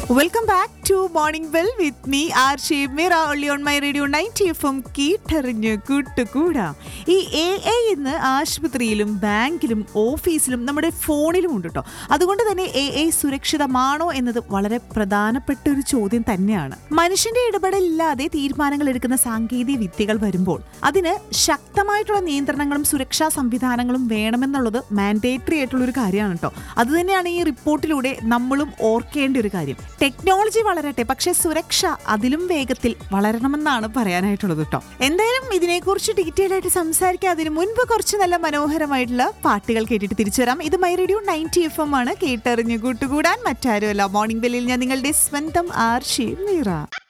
welcome back to morning well with me R Shimira ഒള്ളി on my radio ninety F M കീട്ടറിഞ്ഞ് കൂട്ടുകൂടാം ഈ A I ഇന്ന് ആശുപത്രിയിലും ബാങ്കിലും ഓഫീസിലും നമ്മുടെ ഫോണിലും ഉണ്ട് കേട്ടോ അതുകൊണ്ട് തന്നെ എ ഐ സുരക്ഷിതമാണോ എന്നത് വളരെ പ്രധാനപ്പെട്ട ഒരു ചോദ്യം തന്നെയാണ് മനുഷ്യന്റെ ഇടപെടലില്ലാതെ തീരുമാനങ്ങൾ എടുക്കുന്ന സാങ്കേതിക വിദ്യകൾ വരുമ്പോൾ അതിന് ശക്തമായിട്ടുള്ള നിയന്ത്രണങ്ങളും സുരക്ഷാ സംവിധാനങ്ങളും വേണമെന്നുള്ളത് മാൻഡേറ്ററി ആയിട്ടുള്ള ഒരു കാര്യമാണ് കേട്ടോ അത് തന്നെയാണ് ഈ റിപ്പോർട്ടിലൂടെ നമ്മളും ഓർക്കേണ്ട ഒരു കാര്യം ടെക്നോളജി വളരട്ടെ പക്ഷേ സുരക്ഷ അതിലും വേഗത്തിൽ വളരണമെന്നാണ് പറയാനായിട്ടുള്ളത് കേട്ടോ എന്തായാലും ഇതിനെക്കുറിച്ച് ഡീറ്റെയിൽ ആയിട്ട് സംസാരിക്കാൻ അതിന് മുൻപ് കുറച്ച് നല്ല മനോഹരമായിട്ടുള്ള പാട്ടുകൾ കേട്ടിട്ട് തിരിച്ചു വരാം ഇത് my radio ninety F M ആണ് കേട്ടറിഞ്ഞ് കൂട്ടുകൂടാൻ മറ്റാരുമല്ല മോർണിംഗ് ബെല്ലിൽ ഞാൻ നിങ്ങളുടെ സ്വന്തം ആർഷി മീറ